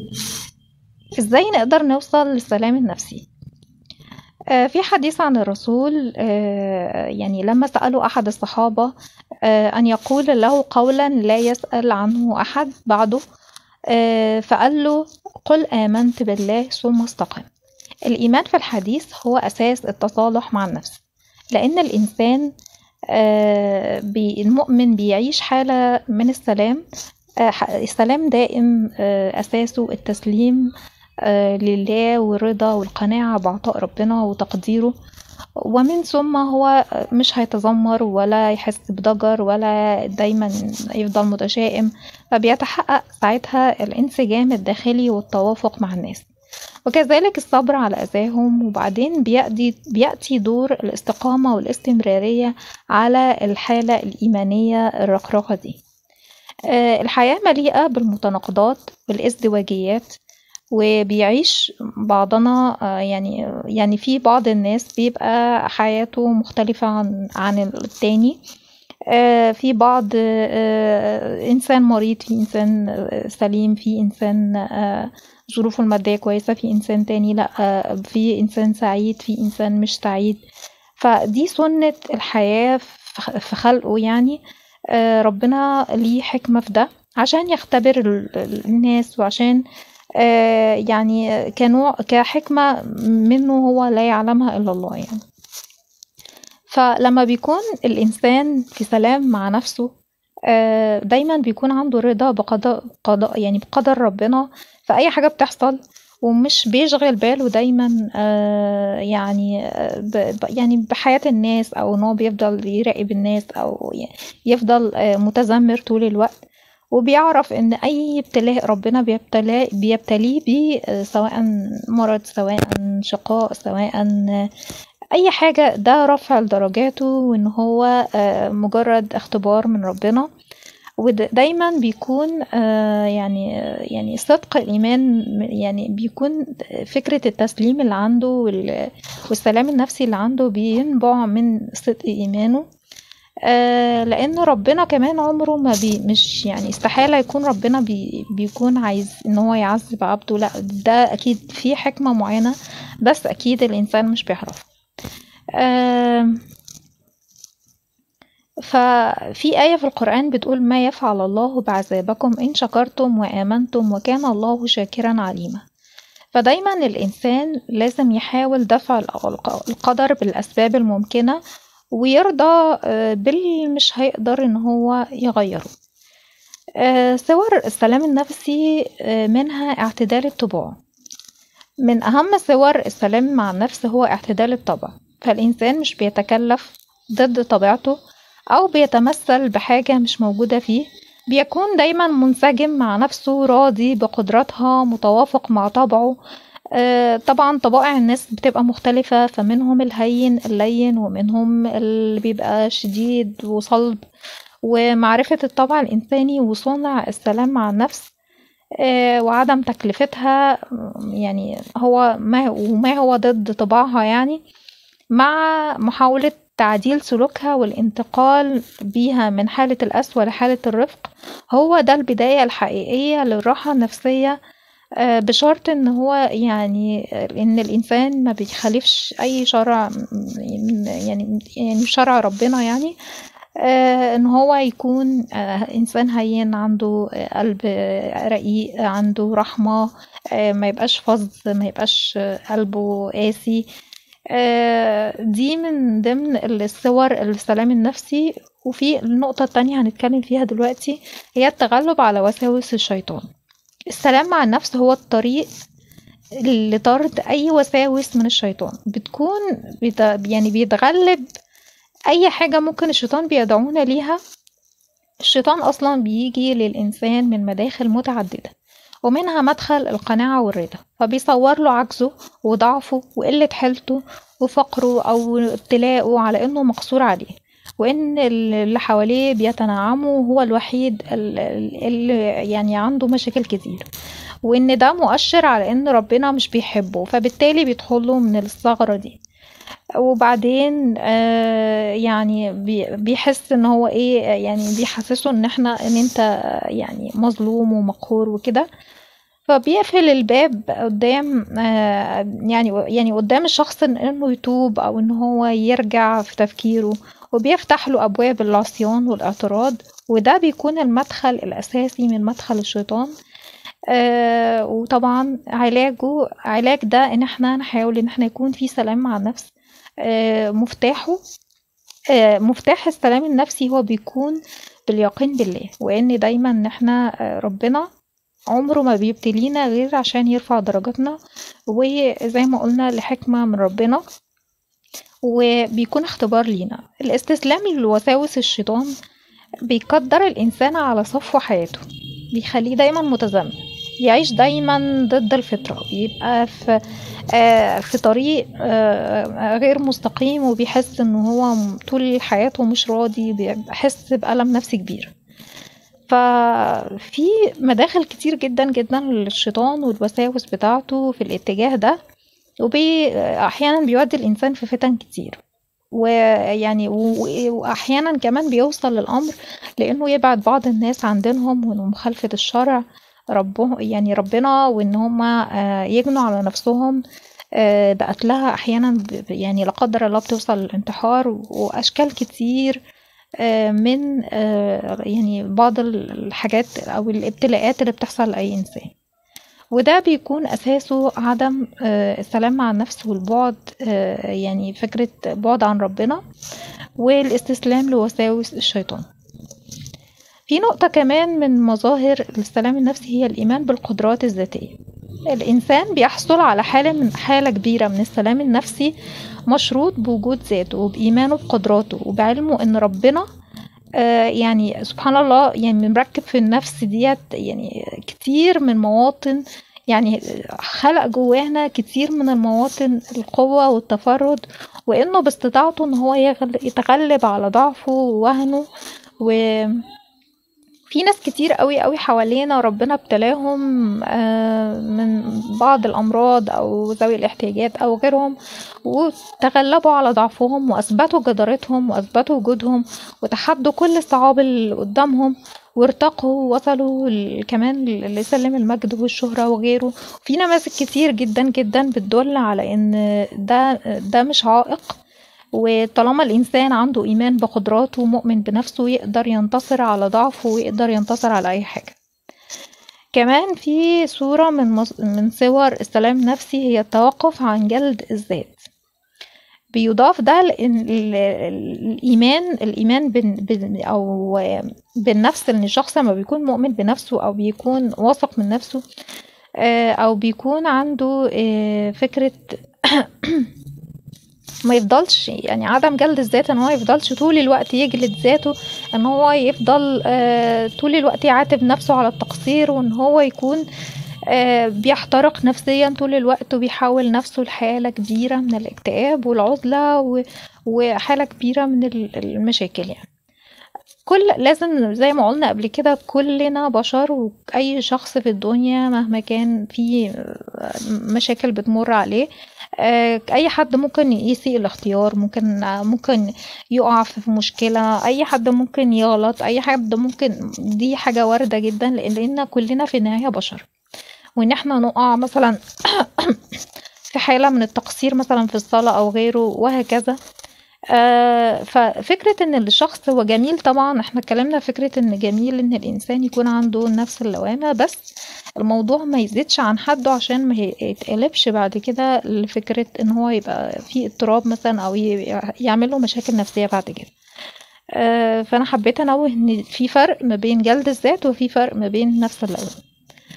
ازاي نقدر نوصل للسلام النفسي آه، في حديث عن الرسول آه، يعني لما سألوا أحد الصحابة آه، أن يقول له قولا لا يسأل عنه أحد بعده فقال له قل آمنت بالله ثم استقم الإيمان في الحديث هو أساس التصالح مع النفس لأن الإنسان المؤمن بيعيش حالة من السلام السلام دائم أساسه التسليم آه، لله والرضا والقناعة بعطاء ربنا وتقديره ومن ثم هو مش هيتذمر ولا يحس بضجر ولا دايما يفضل متشائم فبيتحقق ساعتها الانسجام الداخلي والتوافق مع الناس وكذلك الصبر على أذاهم وبعدين بيأتي, بيأتي دور الاستقامة والاستمرارية على الحالة الإيمانية الرقراقة دي آه، الحياة مليئة بالمتناقضات والازدواجيات وبيعيش بعضنا آه، يعني يعني في بعض الناس بيبقى حياته مختلفة عن عن التاني آه، في بعض آه، إنسان مريض في إنسان سليم في إنسان ظروفه المادية كويسة في إنسان تاني لأ في إنسان سعيد في إنسان مش سعيد فدي سنة الحياة في خلقه يعني ربنا ليه حكمة في ده عشان يختبر الناس وعشان آه، يعني كنوع كحكمة منه هو لا يعلمها إلا الله يعني فلما بيكون الإنسان في سلام مع نفسه آه، دايما بيكون عنده رضا بقضاء قضاء يعني بقدر ربنا في أي حاجة بتحصل ومش بيشغل باله دايما آه، يعني يعني بحياة الناس أو إن هو بيفضل يراقب الناس أو يفضل متذمر طول الوقت وبيعرف ان اي ابتلاء ربنا بيبتليه بيبتليه بيه سواء مرض سواء شقاء سواء اي حاجة ده رفع لدرجاته وان هو آه، مجرد اختبار من ربنا ودايما بيكون آه، يعني يعني صدق الايمان يعني بيكون فكره التسليم اللي عنده والسلام النفسي اللي عنده بينبع من صدق ايمانه آه لان ربنا كمان عمره ما بي مش يعني استحالة يكون ربنا بي بيكون عايز ان هو يعذب عبده لا ده اكيد في حكمة معينة بس اكيد الانسان مش بيعرفها آه ففي آية في القرآن بتقول ما يفعل الله بعذابكم إن شكرتم وآمنتم وكان الله شاكرا عليما فدايما الإنسان لازم يحاول دفع القدر بالأسباب الممكنة ويرضى آه، باللي مش هيقدر ان هو يغيره آه، صور السلام النفسي آه، منها اعتدال الطباع من أهم صور السلام مع النفس هو اعتدال الطبع فالإنسان مش بيتكلف ضد طبيعته أو بيتمثل بحاجة مش موجودة فيه بيكون دايما منسجم مع نفسه راضي بقدراتها متوافق مع طبعه آه، طبعا طبائع الناس بتبقى مختلفة فمنهم الهين اللين ومنهم اللي بيبقى شديد وصلب ومعرفة الطبع الإنساني وصنع السلام مع النفس آه، وعدم تكلفتها يعني هو ما وما هو ضد طباعها يعني مع محاولة تعديل سلوكها والانتقال بيها من حالة القسوة لحالة الرفق هو ده البداية الحقيقية للراحة النفسية آه، بشرط ان هو يعني ان الانسان ما بيخالفش اي شرع يعني يعني شرع ربنا يعني آه، ان هو يكون آه، انسان هين عنده قلب رقيق عنده رحمة ما يبقاش فظ ما يبقاش قلبه قاسي دي من ضمن الصور السلام النفسي وفي النقطة التانية هنتكلم فيها دلوقتي هي التغلب على وساوس الشيطان السلام مع النفس هو الطريق لطرد أي وساوس من الشيطان بتكون يعني بيتغلب أي حاجة ممكن الشيطان بيدعونا ليها الشيطان أصلا بيجي للإنسان من مداخل متعددة ومنها مدخل القناعة والرضا فبيصور له عجزه وضعفه وقلة حيلته وفقره أو ابتلاءه على إنه مقصور عليه وان اللي حواليه بيتنعموا هو الوحيد اللي يعني عنده مشاكل كتير وان ده مؤشر على ان ربنا مش بيحبه فبالتالي بيدخله من الثغرة دي وبعدين آه يعني بيحس ان هو ايه يعني بيحسسه ان احنا ان انت يعني مظلوم ومقهور وكده فبيقفل الباب قدام آه، يعني يعني قدام الشخص انه يتوب او ان هو يرجع في تفكيره وبيفتح له ابواب العصيان والاعتراض وده بيكون المدخل الاساسي من مدخل الشيطان آه وطبعا علاجه علاج ده ان احنا نحاول ان احنا يكون في سلام مع النفس آه مفتاحه آه مفتاح السلام النفسي هو بيكون باليقين بالله وان دايما ان احنا آه ربنا عمره ما بيبتلينا غير عشان يرفع درجاتنا وزي ما قلنا لحكمة من ربنا وبيكون اختبار لينا الاستسلام لوساوس الشيطان بيقدر الإنسان على صفو حياته بيخليه دايما متذمر يعيش دايما ضد الفطرة بيبقى في آه في طريق آه غير مستقيم وبيحس ان هو طول حياته مش راضي بيحس بألم نفسي كبير ففي مداخل كتير جدا جدا للشيطان والوساوس بتاعته في الاتجاه ده وبي احيانا بيودي الانسان في فتن كتير ويعني واحيانا كمان بيوصل للامر لانه يبعد بعض الناس عن دينهم ومخالفه الشرع ربه يعني ربنا وان هم يجنوا على نفسهم بقتلها احيانا يعني لا قدر الله بتوصل للانتحار واشكال كتير من يعني بعض الحاجات او الابتلاءات اللي بتحصل لاي انسان وده بيكون اساسه عدم السلام مع النفس والبعد يعني فكره بعد عن ربنا والاستسلام لوساوس الشيطان في نقطة كمان من مظاهر السلام النفسي هي الإيمان بالقدرات الذاتية الإنسان بيحصل على حالة من حالة كبيرة من السلام النفسي مشروط بوجود ذاته وبإيمانه بقدراته وبعلمه إن ربنا آه يعني سبحان الله يعني مركب في النفس ديت يعني كتير من مواطن يعني خلق جوانا كتير من المواطن القوة والتفرد وإنه باستطاعته إن هو يتغلب على ضعفه ووهنه و في ناس كتير قوي قوي حوالينا ربنا ابتلاهم من بعض الامراض او ذوي الاحتياجات او غيرهم وتغلبوا على ضعفهم واثبتوا جدارتهم واثبتوا وجودهم وتحدوا كل الصعاب اللي قدامهم وارتقوا ووصلوا كمان لسلم المجد والشهرة وغيره في نماذج كتير جدا جدا بتدل على ان ده ده مش عائق وطالما الإنسان عنده إيمان بقدراته ومؤمن بنفسه يقدر ينتصر على ضعفه ويقدر ينتصر على أي حاجة كمان في صورة من, مص... من صور السلام النفسي هي التوقف عن جلد الذات بيضاف ده الإيمان الإيمان بن... بن... أو بالنفس إن الشخص لما بيكون مؤمن بنفسه أو بيكون واثق من نفسه أو بيكون عنده فكرة ما يفضلش يعني عدم جلد الذات ان هو يفضلش طول الوقت يجلد ذاته ان هو يفضل آه طول الوقت يعاتب نفسه على التقصير وان هو يكون آه بيحترق نفسيا طول الوقت وبيحول نفسه لحالة كبيرة من الاكتئاب والعزلة وحالة كبيرة من المشاكل يعني كل لازم زي ما قلنا قبل كده كلنا بشر واي شخص في الدنيا مهما كان في مشاكل بتمر عليه اي حد ممكن يسيء الاختيار ممكن ممكن يقع في مشكله اي حد ممكن يغلط اي حد ممكن دي حاجه وارده جدا لان كلنا في النهايه بشر وان احنا نقع مثلا في حاله من التقصير مثلا في الصلاه او غيره وهكذا آه ففكرة ان الشخص هو جميل طبعا احنا اتكلمنا فكرة ان جميل ان الانسان يكون عنده نفس اللوامة بس الموضوع ما يزيدش عن حده عشان ما يتقلبش بعد كده لفكرة ان هو يبقى في اضطراب مثلا او يعمل له مشاكل نفسية بعد كده آه فانا حبيت انوه ان في فرق ما بين جلد الذات وفي فرق ما بين نفس اللوامة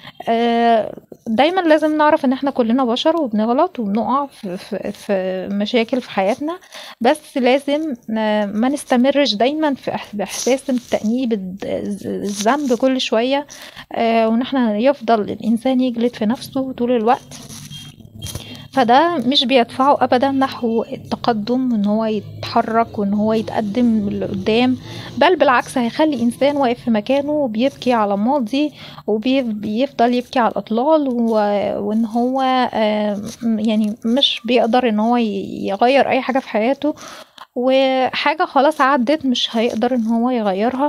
دايما لازم نعرف ان احنا كلنا بشر وبنغلط وبنقع في, في, في مشاكل في حياتنا بس لازم ما نستمرش دايما في احساس التأنيب الذنب كل شوية وان احنا يفضل الانسان يجلد في نفسه طول الوقت فده مش بيدفعه ابدا نحو التقدم وان هو يتحرك وان هو يتقدم لقدام بل بالعكس هيخلي انسان واقف في مكانه وبيبكي على الماضي وبيفضل يبكي على الاطلال وان هو يعني مش بيقدر ان هو يغير اي حاجه في حياته وحاجه خلاص عدت مش هيقدر ان هو يغيرها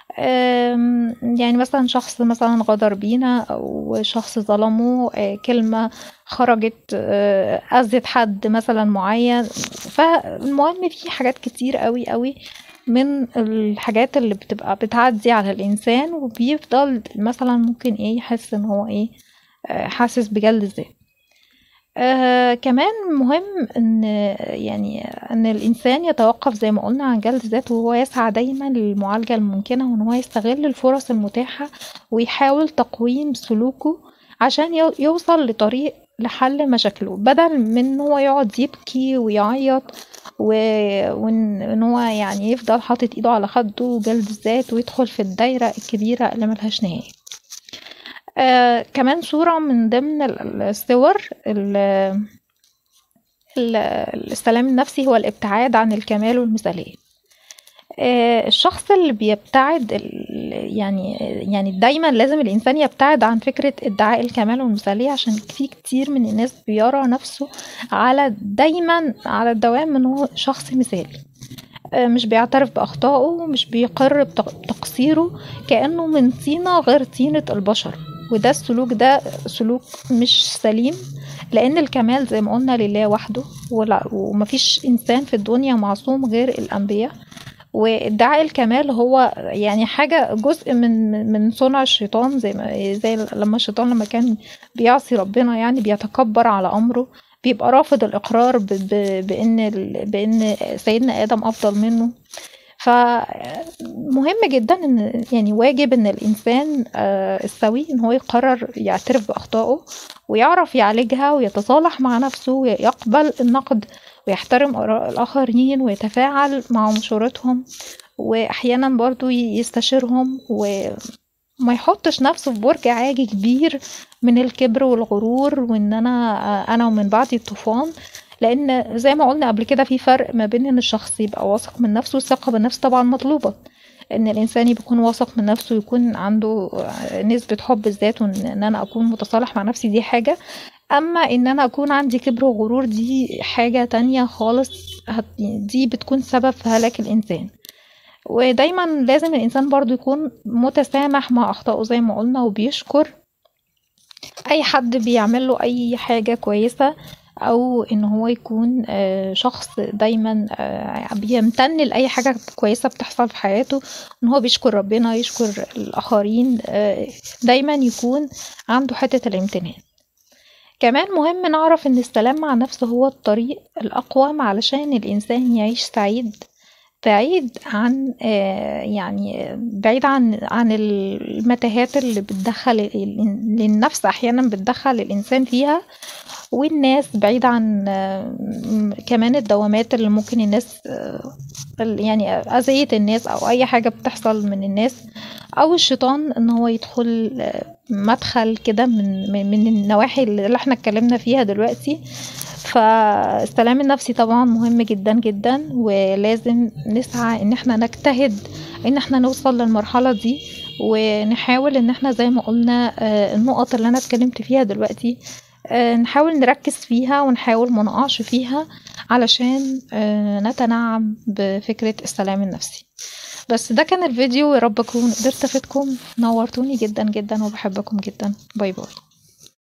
آم، يعني مثلا شخص مثلا غدر بينا او شخص ظلمه آه، كلمة خرجت آه، اذت حد مثلا معين فالمهم في حاجات كتير قوي قوي من الحاجات اللي بتبقى بتعدي على الانسان وبيفضل مثلا ممكن ايه يحس ان هو ايه آه، حاسس بجلد الذات آه كمان مهم ان يعني ان الانسان يتوقف زي ما قلنا عن جلد الذات وهو يسعى دايما للمعالجة الممكنة وان هو يستغل الفرص المتاحة ويحاول تقويم سلوكه عشان يو- يوصل لطريق لحل مشاكله بدل من ان هو يقعد يبكي ويعيط و- وان إن هو يعني يفضل حاطط ايده على خده وجلد الذات ويدخل في الدايرة الكبيرة اللي ملهاش نهاية آه كمان صورة من ضمن ال- الصور ال- ال- السلام النفسي هو الابتعاد عن الكمال والمثالية آه، الشخص اللي بيبتعد ال- يعني يعني دايما لازم الإنسان يبتعد عن فكرة ادعاء الكمال والمثالية عشان في كتير من الناس بيرى نفسه على دايما على الدوام ان هو شخص مثالي آه، مش بيعترف بأخطائه مش بيقر بتق- بتقصيره كأنه من طينة غير طينة البشر وده السلوك ده سلوك مش سليم لأن الكمال زي ما قلنا لله وحده ولا- ومفيش إنسان في الدنيا معصوم غير الأنبياء وادعاء الكمال هو يعني حاجة جزء من من صنع الشيطان زي ما زي لما الشيطان لما كان بيعصي ربنا يعني بيتكبر على أمره بيبقى رافض الإقرار ب- ب- بإن ال- بإن سيدنا آدم أفضل منه فمهم جدا ان يعني واجب ان الانسان آه، السوي ان هو يقرر يعترف باخطائه ويعرف يعالجها ويتصالح مع نفسه ويقبل النقد ويحترم اراء الاخرين ويتفاعل مع مشورتهم واحيانا برضو يستشيرهم وما يحطش نفسه في برج عاجي كبير من الكبر والغرور وان انا انا ومن بعدي الطوفان لان زي ما قلنا قبل كده في فرق ما بين ان الشخص يبقى واثق من نفسه الثقه بالنفس طبعا مطلوبه ان الانسان يكون واثق من نفسه ويكون عنده نسبه حب الذات وان إن انا اكون متصالح مع نفسي دي حاجه اما ان انا اكون عندي كبر وغرور دي حاجه تانية خالص هت- دي بتكون سبب في هلاك الانسان ودايما لازم الانسان برضو يكون متسامح مع اخطائه زي ما قلنا وبيشكر اي حد بيعمل له اي حاجة كويسة او ان هو يكون آه، شخص دايما آه، بيمتن لاي حاجة كويسة بتحصل في حياته ان هو بيشكر ربنا يشكر الاخرين آه، دايما يكون عنده حتة الامتنان كمان مهم نعرف ان السلام مع النفس هو الطريق الاقوم علشان الانسان يعيش سعيد بعيد عن آه، يعني بعيد عن عن المتاهات اللي بتدخل ال- للنفس احيانا بتدخل الانسان فيها والناس بعيد عن آه، م- كمان الدوامات اللي ممكن الناس آه، ال- يعني اذية الناس او اي حاجة بتحصل من الناس او الشيطان ان هو يدخل آه، مدخل كده من من من النواحي اللي احنا اتكلمنا فيها دلوقتي فالسلام النفسي طبعا مهم جدا جدا ولازم نسعى ان احنا نجتهد ان احنا نوصل للمرحلة دي ونحاول ان احنا زي ما قلنا آه، النقط اللي انا اتكلمت فيها دلوقتي آه، نحاول نركز فيها ونحاول ما نقعش فيها علشان آه، نتنعم بفكرة السلام النفسي بس ده كان الفيديو يا رب اكون قدرت افيدكم نورتوني جدا جدا وبحبكم جدا باي باي